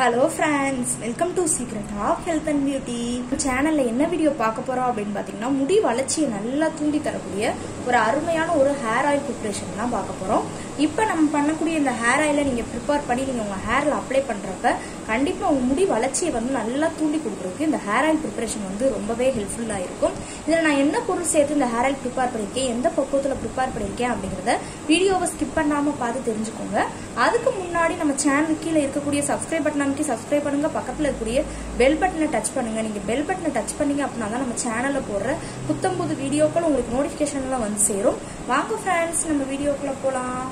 hello friends welcome to secret of health and beauty சேனல்ல என்ன video பார்க்க போறோம் அப்படின்னு பார்த்தீங்கன்னா முடி வளர்ச்சியை நல்லா தூண்டி தரக்கூடிய ஒரு அருமையான ஒரு ஹேர் ஆயில் ப்ரிப்பரேஷன் தான் பார்க்க போறோம் இப்போ நம்ம பண்ணக்கூடிய இந்த ஹேர் ஆயிலை நீங்க ப்ரிப்பேர் பண்ணி நீங்க உங்க ஹேர்ல அப்ளை பண்றப்ப கண்டிப்பா உங்க முடி வளர்ச்சியை வந்து நல்லா தூண்டி கொடுக்குறதுக்கு இந்த ஹேர் ஆயில் ப்ரிப்பரேஷன் வந்து ரொம்பவே ஹெல்ப்ஃபுல்லா இருக்கும் இதுல நான் என்ன பொருள் சேர்த்து இந்த ஹேர் ஆயில் ப்ரிப்பேர் பண்ணிருக்கேன் எந்த பக்குவத்துல ப்ரிப்பேர் பண்ணிருக்கேன் அப்படிங்கறத வீடியோவை ஸ்கிப் பண்ணாம பார்த்து தெரிஞ்சுக்கோங்க அதுக்கு முன்னாடி நம்ம சேனல் கீழே இருக்கக்கூடிய சப்ஸ்கிரைப் பட்டன் அமைக்கி சப்ஸ்கிரைப் பண்ணுங்க பக்கத்துல இருக்கக்கூடிய பெல் பட்டனை டச் பண்ணுங்க நீங்க பெல் பட்டனை டச் பண்ணீங்க அப்படின்னா தான் நம்ம சேனல்ல போடுற புத்தம் புது வீடியோக்கள் உங்களுக்கு நோட்டிபிகேஷன்லாம் வந்து சேரும் வாங்க ஃப்ரெண்ட்ஸ் நம்ம வீடியோக்குள்ள போலாம்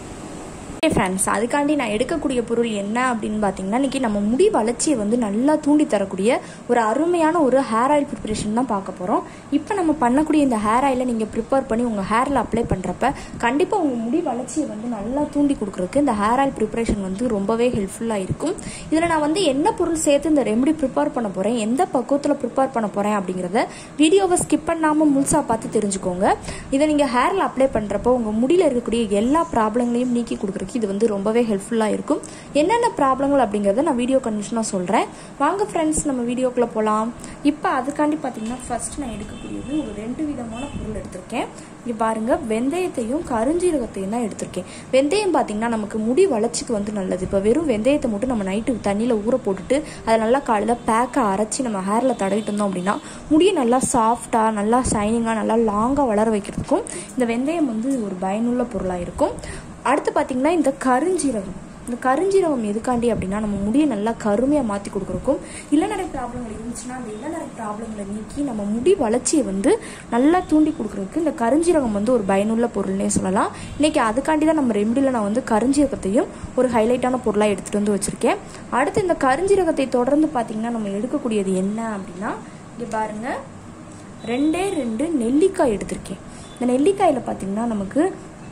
ஓகே ஃப்ரெண்ட்ஸ் அதுக்காண்டி நான் எடுக்கக்கூடிய பொருள் என்ன அப்படின்னு பார்த்தீங்கன்னா இன்னைக்கு நம்ம முடி வளர்ச்சியை வந்து நல்லா தூண்டி தரக்கூடிய ஒரு அருமையான ஒரு ஹேர் ஆயில் ப்ரிப்பரேஷன் தான் பார்க்க போகிறோம் இப்போ நம்ம பண்ணக்கூடிய இந்த ஹேர் ஆயிலை நீங்கள் ப்ரிப்பேர் பண்ணி உங்கள் ஹேரில் அப்ளை பண்ணுறப்ப கண்டிப்பாக உங்கள் முடி வளர்ச்சியை வந்து நல்லா தூண்டி கொடுக்குறதுக்கு இந்த ஹேர் ஆயில் ப்ரிப்பரேஷன் வந்து ரொம்பவே ஹெல்ப்ஃபுல்லாக இருக்கும் இதில் நான் வந்து என்ன பொருள் சேர்த்து இந்த ரெமெடி ப்ரிப்பேர் பண்ண போகிறேன் எந்த பக்குவத்தில் ப்ரிப்பேர் பண்ண போகிறேன் அப்படிங்கிறத வீடியோவை ஸ்கிப் பண்ணாமல் முழுசாக பார்த்து தெரிஞ்சுக்கோங்க இதை நீங்கள் ஹேரில் அப்ளை பண்ணுறப்போ உங்கள் முடியில் இருக்கக்கூடிய எல்லா ப்ராப்ளங்களையும் நீக்கி கொடுக்குறதுக்கு இது வந்து ரொம்பவே ஹெல்ப்ஃபுல்லாக இருக்கும் என்னென்ன ப்ராப்ளங்கள் அப்படிங்கிறத நான் வீடியோ கண்டிஷனாக சொல்கிறேன் வாங்க ஃப்ரெண்ட்ஸ் நம்ம வீடியோக்குள்ளே போகலாம் இப்போ அதுக்காண்டி பார்த்தீங்கன்னா ஃபர்ஸ்ட் நான் எடுக்கக்கூடியது ஒரு ரெண்டு விதமான பொருள் எடுத்திருக்கேன் இங்கே பாருங்க வெந்தயத்தையும் கருஞ்சீரகத்தையும் தான் எடுத்திருக்கேன் வெந்தயம் பார்த்தீங்கன்னா நமக்கு முடி வளர்ச்சிக்கு வந்து நல்லது இப்போ வெறும் வெந்தயத்தை மட்டும் நம்ம நைட்டு தண்ணியில் ஊற போட்டுட்டு அதை நல்லா காலையில் பேக்கை அரைச்சி நம்ம ஹேரில் தடவிட்டு இருந்தோம் அப்படின்னா முடியை நல்லா சாஃப்டாக நல்லா ஷைனிங்காக நல்லா லாங்காக வளர வைக்கிறதுக்கும் இந்த வெந்தயம் வந்து ஒரு பயனுள்ள பொருளாக இருக்கும் அடுத்து பார்த்தீங்கன்னா இந்த கருஞ்சீரகம் இந்த கருஞ்சீரகம் எதுக்காண்டி அப்படின்னா நம்ம முடியை நல்லா கருமையாக மாற்றி கொடுக்குறக்கும் இளநரை ப்ராப்ளங்கள் இருந்துச்சுன்னா அந்த இளநரை ப்ராப்ளங்களை நீக்கி நம்ம முடி வளர்ச்சியை வந்து நல்லா தூண்டி கொடுக்குறதுக்கு இந்த கருஞ்சீரகம் வந்து ஒரு பயனுள்ள பொருள்னே சொல்லலாம் இன்னைக்கு அதுக்காண்டி தான் நம்ம ரெமடியில் நான் வந்து கருஞ்சீரகத்தையும் ஒரு ஹைலைட்டான பொருளாக எடுத்துகிட்டு வந்து வச்சுருக்கேன் அடுத்து இந்த கருஞ்சீரகத்தை தொடர்ந்து பார்த்தீங்கன்னா நம்ம எடுக்கக்கூடியது என்ன அப்படின்னா இங்கே பாருங்க ரெண்டே ரெண்டு நெல்லிக்காய் எடுத்திருக்கேன் இந்த நெல்லிக்காயில் பார்த்தீங்கன்னா நமக்கு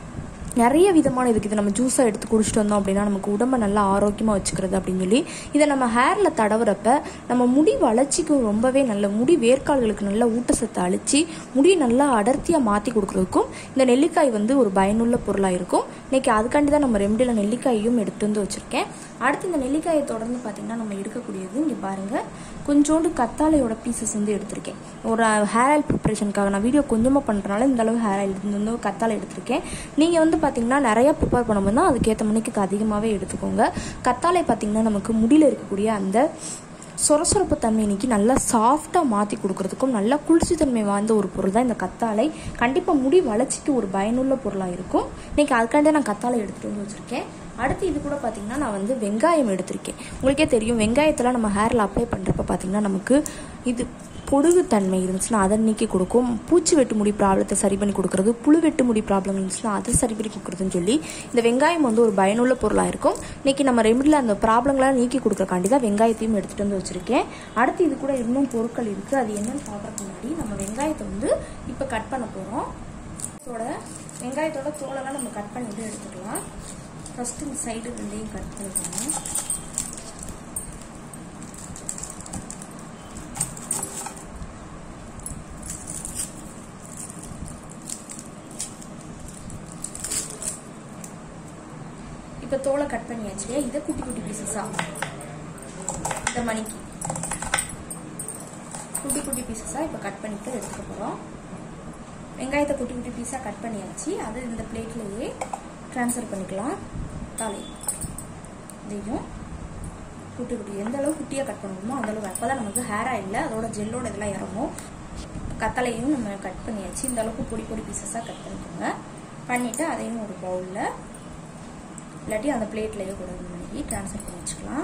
நிறைய விதமான இதுக்கு இது நம்ம ஜூஸாக எடுத்து குடிச்சிட்டு வந்தோம் அப்படின்னா நமக்கு உடம்பை நல்லா ஆரோக்கியமாக வச்சுக்கிறது அப்படின்னு சொல்லி இதை நம்ம ஹேரில் தடவுறப்ப நம்ம முடி வளர்ச்சிக்கு ரொம்பவே நல்ல முடி வேர்க்கால்களுக்கு நல்ல ஊட்டச்சத்தை அழிச்சு முடியை நல்லா அடர்த்தியாக மாற்றி கொடுக்குறதுக்கும் இந்த நெல்லிக்காய் வந்து ஒரு பயனுள்ள பொருளாக இருக்கும் இன்னைக்கு அதுக்காண்டி தான் நம்ம ரெமடியில் நெல்லிக்காயையும் எடுத்து வந்து வச்சுருக்கேன் அடுத்து இந்த நெல்லிக்காயை தொடர்ந்து பார்த்தீங்கன்னா நம்ம எடுக்கக்கூடியது இங்கே பாருங்கள் கொஞ்சோண்டு கத்தாழையோட பீசஸ் வந்து எடுத்திருக்கேன் ஒரு ஹேர் ஆயில் ப்ரிப்பரேஷனுக்காக நான் வீடியோ கொஞ்சமாக பண்ணுறனால இந்த அளவு ஹேர் ஆயில் வந்து கத்தாழை எடுத்திருக்கேன் நீங்கள் வந்து பார்த்தீங்கன்னா நிறைய ப்ரிப்பேர் பண்ணும்போது தான் அதுக்கேற்ற மணிக்கு அதிகமாகவே எடுத்துக்கோங்க கத்தாழை பார்த்தீங்கன்னா நமக்கு முடியில் இருக்கக்கூடிய அந்த சொரசொரப்பு தன்மை இன்னைக்கு நல்லா சாஃப்டாக மாற்றி கொடுக்கறதுக்கும் நல்லா குளிர்ச்சி தன்மை வாய்ந்த ஒரு பொருள் தான் இந்த கத்தாழை கண்டிப்பாக முடி வளர்ச்சிக்கு ஒரு பயனுள்ள பொருளாக இருக்கும் இன்னைக்கு அதுக்காண்டி நான் கத்தாழை எடுத்துகிட்டு வந்து வச்சுருக்கேன் அடுத்து இது கூட பார்த்தீங்கன்னா நான் வந்து வெங்காயம் எடுத்திருக்கேன் உங்களுக்கே தெரியும் வெங்காயத்தில் நம்ம ஹேரில் அப்ளை பண்ணுறப்ப பார்த்தீங்கன்னா நமக்கு இது பொடுகு தன்மை இருந்துச்சுன்னா அதை நீக்கி கொடுக்கும் பூச்சி வெட்டு முடி ப்ராப்ளத்தை சரி பண்ணி கொடுக்குறது புழு வெட்டு முடி ப்ராப்ளம் இருந்துச்சுன்னா அதை சரி பண்ணி கொடுக்குறதுன்னு சொல்லி இந்த வெங்காயம் வந்து ஒரு பயனுள்ள பொருளாக இருக்கும் இன்னைக்கு நம்ம ரெமடியில் அந்த ப்ராப்ளங்களை நீக்கி கொடுக்குறக்காண்டி தான் வெங்காயத்தையும் எடுத்துகிட்டு வந்து வச்சுருக்கேன் அடுத்து இது கூட இன்னும் பொருட்கள் இருக்குது அது என்னன்னு பார்க்குறதுக்கு முன்னாடி நம்ம வெங்காயத்தை வந்து இப்போ கட் பண்ண போகிறோம் இதோட வெங்காயத்தோட தோலெல்லாம் நம்ம கட் பண்ணிட்டு எடுத்துக்கலாம் ஃபஸ்ட்டு இந்த சைடு ரெண்டையும் கட் பண்ணிக்கலாம் இப்போ தோலை கட் பண்ணியாச்சு இதை குட்டி குட்டி பீசஸாக இந்த மணிக்கு குட்டி குட்டி பீசஸாக இப்போ கட் பண்ணிட்டு எடுத்துக்க போகிறோம் வெங்காயத்தை குட்டி குட்டி பீஸாக கட் பண்ணியாச்சு அது இந்த பிளேட்லேயே ட்ரான்ஸ்ஃபர் பண்ணிக்கலாம் தாலை இதையும் குட்டி குட்டி எந்த அளவு குட்டியாக கட் பண்ணணுமோ அந்த அளவு அப்போ தான் நமக்கு ஹேர் ஆயில் அதோட ஜெல்லோட இதெல்லாம் இறங்கும் கத்தலையும் நம்ம கட் பண்ணியாச்சு இந்த அளவுக்கு பொடி பொடி பீசஸாக கட் பண்ணிக்கோங்க பண்ணிவிட்டு அதையும் ஒரு பவுலில் இல்லாட்டி அந்த பிளேட்லேயே கூட பண்ணி ட்ரான்ஸ்ஃபர் பண்ணி வச்சுக்கலாம்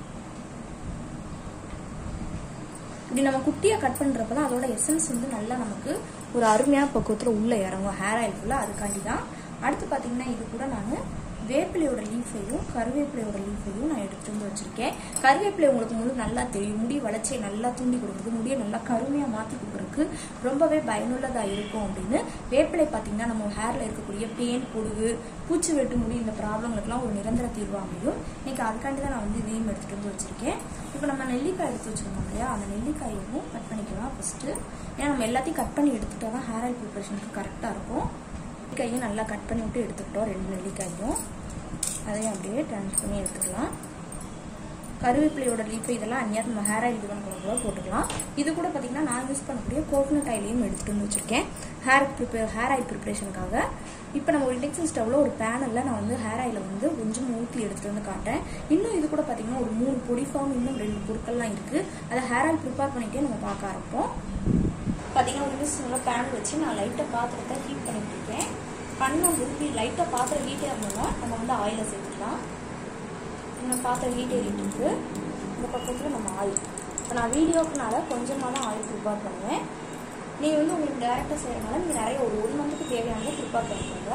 இப்படி நம்ம குட்டியாக கட் பண்ணுறப்ப தான் அதோட எசன்ஸ் வந்து நல்லா நமக்கு ஒரு அருமையான பக்குவத்தில் உள்ளே இறங்கும் ஹேர் ஆயில் ஃபுல்லாக அதுக்காண்டி தான் அடுத்து பார்த்தீங்கன்னா இது கூட நான் வேப்பிலையோட லீஃபையும் கருவேப்பிலையோட லீஃபையும் நான் எடுத்துட்டு வந்து வச்சிருக்கேன் கருவேப்பிலை உங்களுக்கு முழு நல்லா தெரியும் முடி வளர்ச்சியை நல்லா தூண்டி கொடுக்குறது முடியை நல்லா கருமையாக மாற்றி கொடுக்குறதுக்கு ரொம்பவே பயனுள்ளதாக இருக்கும் அப்படின்னு வேப்பிலை பார்த்தீங்கன்னா நம்ம ஹேரில் இருக்கக்கூடிய பேன் பொடுகு பூச்சி வெட்டு முடி இந்த ப்ராப்ளங்களுக்குலாம் ஒரு நிரந்தர தீர்வு அமையும் இன்னைக்கு அதுக்காண்டி தான் நான் வந்து இதையும் எடுத்துட்டு வந்து வச்சிருக்கேன் இப்போ நம்ம நெல்லிக்காய் எடுத்து வச்சிருக்கோம் இல்லையா அந்த நெல்லிக்காயையும் கட் பண்ணிக்கலாம் ஃபர்ஸ்ட் ஏன்னா நம்ம எல்லாத்தையும் கட் பண்ணி எடுத்துட்டா தான் ஹேர் ஆயில் ப்ரிப்பரேஷனுக்கு கரெக்டாக இருக்கும் நெல்லிக்காயும் நல்லா கட் பண்ணி விட்டு எடுத்துக்கிட்டோம் ரெண்டு நெல்லிக்காயும் அதையும் அப்படியே ட்ரான்ஸ் பண்ணி எடுத்துக்கலாம் கருவேப்பிலையோட லீஃப் இதெல்லாம் அந்நியா நம்ம ஹேர் ஆயில் இது பண்ண கூட போட்டுக்கலாம் இது கூட பார்த்தீங்கன்னா நான் யூஸ் பண்ணக்கூடிய கோகனட் ஆயிலையும் எடுத்துட்டு வந்து வச்சிருக்கேன் ஹேர் ப்ரிப்பேர் ஹேர் ஆயில் ப்ரிப்பரேஷனுக்காக இப்போ நம்ம ஒரு இண்டக்ஷன் ஸ்டவ்வில் ஒரு பேனலில் நான் வந்து ஹேர் ஆயிலை வந்து கொஞ்சம் ஊற்றி எடுத்துட்டு வந்து காட்டேன் இன்னும் இது கூட பார்த்தீங்கன்னா ஒரு மூணு பொடி ஃபார்ம் இன்னும் ரெண்டு பொருட்கள்லாம் இருக்குது அதை ஹேர் ஆயில் ப்ரிப்பேர் பண்ணிட்டே நம்ம பார்க்க ஆரம்பிப்போம் பார்த்தீங்கன்னா ஒரு நிமிஷம் பேன் வச்சு நான் லைட்டாக பாத்திரத்தை ஹீட் பண்ணிட்டு இருக்கேன் பண்ண விரும்பி லைட்டாக பாத்திரம் ஹீட்டாக இருந்தோம்னா நம்ம வந்து ஆயிலை சேர்த்துக்கலாம் இன்னும் பாத்திரம் ஹீட் ஏறிட்டு இருக்கு இந்த பக்கத்தில் நம்ம ஆயில் இப்போ நான் வீடியோக்குனால கொஞ்சமாக தான் ஆயில் ப்ரிப்பேர் பண்ணுவேன் நீங்கள் வந்து உங்களுக்கு டேரெக்டாக செய்யறதுனால நீங்கள் நிறைய ஒரு ஒன் மந்த்துக்கு தேவையானதை ப்ரிப்பேர் பண்ணிக்கோங்க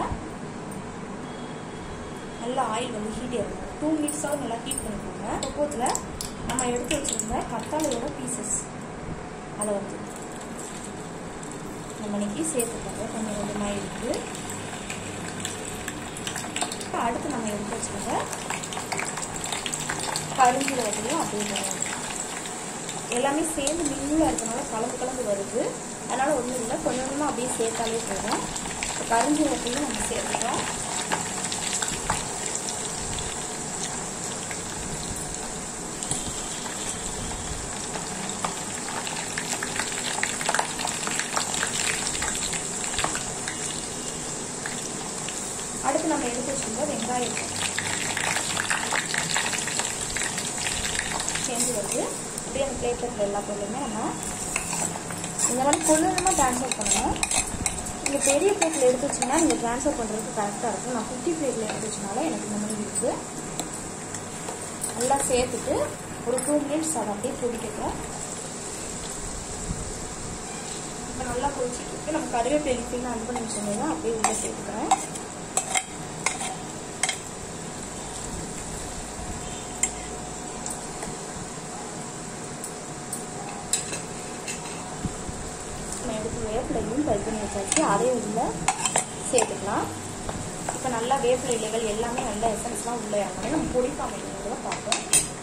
நல்லா ஆயில் வந்து ஹீட் ஏறணும் டூ மினிட்ஸாவது நல்லா ஹீட் பண்ணிக்கோங்க பக்குவத்தில் நம்ம எடுத்து வச்சுருந்த கத்தாழையோட பீசஸ் அதை வந்து நம்ம இன்னைக்கு சேர்த்துக்கோங்க கொஞ்சம் கொஞ்சமாக இருக்குது அடுத்து நம்ம எடுத்து வச்சுருந்த கருஞ்சீரகத்தையும் அப்படியே போடணும் எல்லாமே சேர்ந்து மின்னுல இருக்கனால கலந்து கலந்து வருது அதனால ஒன்றும் இல்லை கொஞ்சம் கொஞ்சமாக அப்படியே சேர்த்தாலே போதும் இப்போ கருஞ்சீரகத்தையும் நம்ம சேர்த்துட்டோம் அடுத்து நம்ம எடுத்து வச்சிருந்த வெங்காயம் சேர்ந்து வருது அப்படியே அந்த பிளேட்டில் எல்லா பொருளுமே நம்ம இந்த மாதிரி கொஞ்சமாக ட்ரான்ஸ்ஃபர் பண்ணணும் நீங்கள் பெரிய பிளேட்டில் எடுத்து வச்சிங்கன்னா நீங்கள் ட்ரான்ஸ்ஃபர் பண்ணுறதுக்கு கரெக்டாக இருக்கும் நான் குட்டி பிளேட்டில் எடுத்து வச்சனால எனக்கு இந்த மாதிரி இருக்குது நல்லா சேர்த்துட்டு ஒரு டூ மினிட்ஸ் அதை அப்படியே கொதிக்கட்டும் இப்போ நல்லா கொதிச்சிட்டு இருக்கு நம்ம கருவேப்பிலை லிப்பிங் ஆட் பண்ணி வச்சிருந்தோம்னா அப்படியே உள்ள சேர்த்துக்கிறேன் நம்ம எடுத்து வேப்பிலையும் பல் பண்ணி வச்சாச்சு அதையும் உள்ள சேர்த்துக்கலாம் இப்போ நல்லா வேப்பிலை இலைகள் எல்லாமே நல்ல எசன்ஸ்லாம் உள்ள இறங்கணும் நம்ம பொடிப்பாமை கூட பார்ப்போம்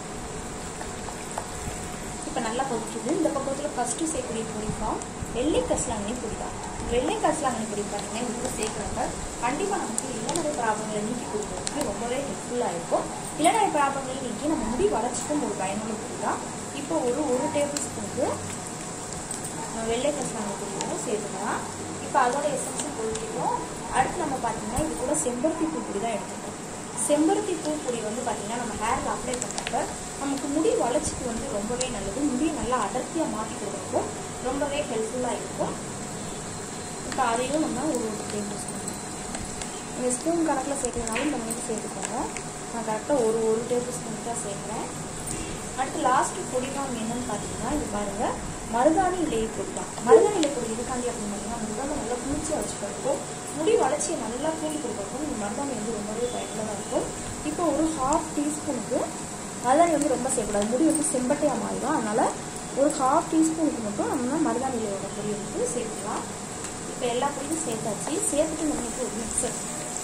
இப்போ நல்லா கொதிக்குது இந்த பக்கத்தில் ஃபஸ்ட்டு சேர்க்கக்கூடிய பொடிப்பாம் வெள்ளை கசலாங்கண்ணி பொடிப்பாம் வெள்ளை கசலாங்கண்ணி பொடி பார்த்தீங்கன்னா உள்ள சேர்க்குறப்ப கண்டிப்பாக நமக்கு இளநரை ப்ராப்ளங்களை நீக்கி கொடுக்குறதுக்கு ரொம்பவே ஹெல்ப்ஃபுல்லாக இருக்கும் இளநரை ப்ராப்ளங்களை நீக்கி நம்ம முடி வளர்ச்சிக்கும் ஒரு பயனுள்ள பொடி தான் இப்போ ஒரு ஒரு டேபிள் ஸ்பூனுக்கு வெள்ளை கசாங்க பொடியும் சேர்த்துக்கலாம் இப்போ அதோட எசன்ஸும் கொதிக்கிட்டோம் அடுத்து நம்ம பார்த்தீங்கன்னா இது கூட செம்பருத்தி பூ பொடி தான் எடுத்துக்கணும் செம்பருத்தி பூ பொடி வந்து பார்த்தீங்கன்னா நம்ம ஹேரில் அப்ளை பண்ணுறப்ப நமக்கு முடி வளர்ச்சிக்கு வந்து ரொம்பவே நல்லது முடியை நல்லா அடர்த்தியாக மாற்றி கொடுக்குறதுக்கும் ரொம்பவே ஹெல்ப்ஃபுல்லாக இருக்கும் இப்போ அதையும் நம்ம ஒரு ஒரு டேபிள் ஸ்பூன் நீங்கள் ஸ்பூன் கணக்கில் சேர்க்கறதுனாலும் இந்த மாதிரி சேர்த்துக்கோங்க நான் கரெக்டாக ஒரு ஒரு டேபிள் ஸ்பூன் தான் சேர்க்குறேன் அடுத்து லாஸ்ட் பொடிவாங்க என்னன்னு பார்த்தீங்கன்னா இது பாருங்க மருதாணி இலையை பொடிதான் மருதாணி இலை பொடி இதுக்காண்டி அப்படின்னு பார்த்தீங்கன்னா நம்ம உடம்பை நல்லா குளிர்ச்சியாக வச்சுக்கிறதுக்கும் முடி வளர்ச்சியை நல்லா தூண்டி கொடுக்கறதுக்கும் இந்த மருதாணி வந்து ரொம்பவே பயனுள்ளதாக இருக்கும் இப்போ ஒரு ஹாஃப் டீஸ்பூனுக்கு மருதாணி வந்து ரொம்ப சேர்க்கக்கூடாது முடி வந்து செம்பட்டையாக மாறிடும் அதனால ஒரு ஹாஃப் டீஸ்பூனுக்கு மட்டும் நம்ம மருதாணி இலையோட பொடி வந்து சேர்த்துக்கலாம் இப்போ எல்லா பொடியும் சேர்த்தாச்சு சேர்த்துட்டு நம்மளுக்கு ஒரு மிக்சர்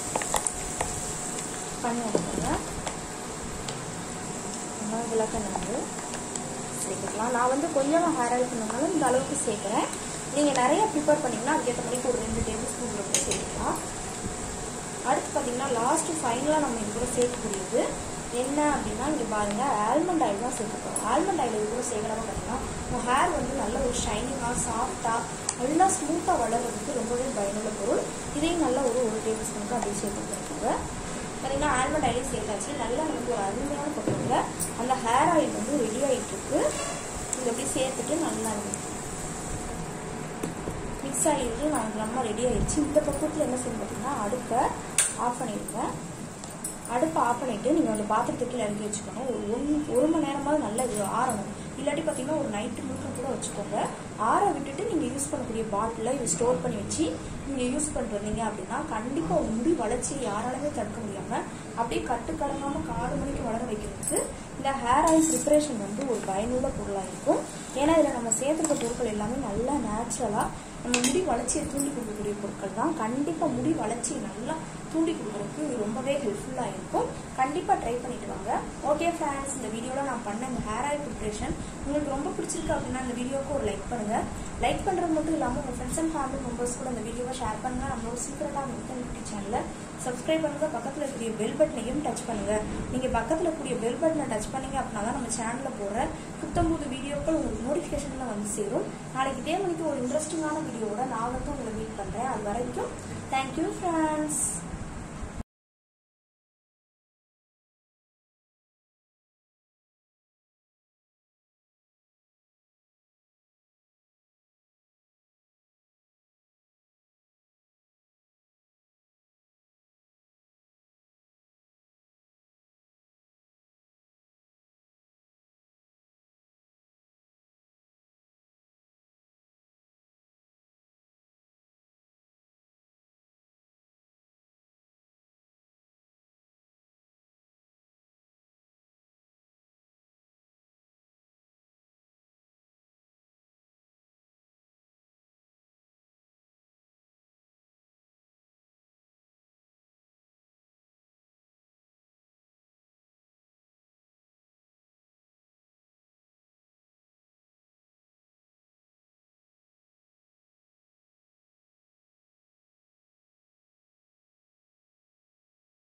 பண்ணி எடுத்துக்கோங்க வெங்காயம் விளக்கெண்ணெய் வந்து சேர்த்துக்கலாம் நான் வந்து கொஞ்சமாக ஹேர் ஆயில் பண்ணனால இந்த அளவுக்கு சேர்க்குறேன் நீங்கள் நிறைய ப்ரிப்பேர் பண்ணிங்கன்னா அதுக்கேற்ற மாதிரி ஒரு ரெண்டு டேபிள் ஸ்பூன் கூட சேர்த்துக்கலாம் அடுத்து பார்த்தீங்கன்னா லாஸ்ட்டு ஃபைனலாக நம்ம இது கூட சேர்க்கக்கூடியது என்ன அப்படின்னா இங்கே பாருங்கள் ஆல்மண்ட் ஆயில் தான் சேர்க்க போகிறோம் ஆல்மண்ட் ஆயில் இது கூட சேர்க்கறப்ப பார்த்தீங்கன்னா உங்கள் ஹேர் வந்து நல்ல ஒரு ஷைனிங்காக சாஃப்டாக நல்லா ஸ்மூத்தாக வளர்கிறதுக்கு ரொம்பவே பயனுள்ள பொருள் இதையும் நல்லா ஒரு ஒரு டேபிள் ஸ்பூனுக்கு அப்படியே சேர்த்து கொடுத்துருக்காங்க பார்த்தீங்கன்னா ஆல்மண்ட் ஆயிலையும் சேர்த்தாச்சு நல்லா நமக்கு ஒரு அருமையான பக்கத்தில் அந்த ஹேர் ஆயில் வந்து ரெடி ஆகிட்டு இருக்கு இது அப்படியே சேர்த்துட்டு நல்லா மிக்ஸ் ஆகிட்டு நமக்கு நம்ம ரெடி ஆயிடுச்சு இந்த பக்கத்தில் என்ன செய்யணும் பார்த்தீங்கன்னா அடுப்பை ஆஃப் பண்ணிடுங்க அடுப்பை ஆஃப் பண்ணிட்டு நீங்கள் அந்த பாத்திரத்துக்கு இறக்கி வச்சுக்கணும் ஒரு ஒன் ஒரு மணி நேரமாவது நல்லா இது ஆறணும் இல்லாட்டி பார்த்தீங்கன்னா ஒரு நைட்டு முழுக்க கூட வச்சுக்கோங்க ஆற விட்டுட்டு நீங்கள் யூஸ் பண்ணக்கூடிய பாட்டிலில் இது ஸ்டோர் பண்ணி வச்சு நீங்கள் யூஸ் பண்ணுறீங்க அப்படின்னா கண்டிப்பாக உங்கள் முடி வளர்ச்சியை யாராலுமே தடுக்க முடியாமல் அப்படியே கட்டு கலங்காமல் காடு மணிக்கு வளர வைக்கிறதுக்கு இந்த ஹேர் ஆயில் ப்ரிப்பரேஷன் வந்து ஒரு பயனுள்ள பொருளாக இருக்கும் ஏன்னா இதில் நம்ம சேர்த்துருக்க பொருட்கள் எல்லாமே நல்லா நேச்சுரலாக நம்ம முடி வளர்ச்சியை தூண்டி கொடுக்கக்கூடிய பொருட்கள் தான் கண்டிப்பாக முடி வளர்ச்சியை நல்லா தூண்டி கொடுக்குறதுக்கு இது ரொம்பவே ஹெல்ப்ஃபுல்லாக இருக்கும் கண்டிப்பாக கண்டிப்பாக ட்ரை பண்ணிட்டு வாங்க ஓகே ஃப்ரெண்ட்ஸ் இந்த வீடியோவில் நான் பண்ண இந்த ஹேர் ஆயில் ப்ரிப்ரேஷன் உங்களுக்கு ரொம்ப பிடிச்சிருக்கு அப்படின்னா இந்த வீடியோக்கு ஒரு லைக் பண்ணுங்கள் லைக் பண்ணுறது மட்டும் இல்லாமல் உங்கள் ஃப்ரெண்ட்ஸ் அண்ட் ஃபேமிலி மெம்பர்ஸ் கூட இந்த வீடியோவை ஷேர் பண்ணுங்கள் நம்மளோட சீக்கிரட்டாக மில்டன் யூடியூப் சேனலை சப்ஸ்கிரைப் பண்ணுங்கள் பக்கத்தில் இருக்கக்கூடிய பெல் பட்டனையும் டச் பண்ணுங்கள் நீங்கள் பக்கத்தில் இருக்கக்கூடிய பெல் பட்டனை டச் பண்ணீங்க அப்படின்னா தான் நம்ம சேனலில் போடுற புத்தம்புது வீடியோக்கள் உங்களுக்கு நோட்டிஃபிகேஷனில் வந்து சேரும் நாளைக்கு இதே மணிக்கு ஒரு இன்ட்ரெஸ்டிங்கான வீடியோவோட நான் வந்து உங்களை மீட் பண்ணுறேன் அது வரைக்கும் தேங்க்யூ ஃப்ரெண்ட்ஸ்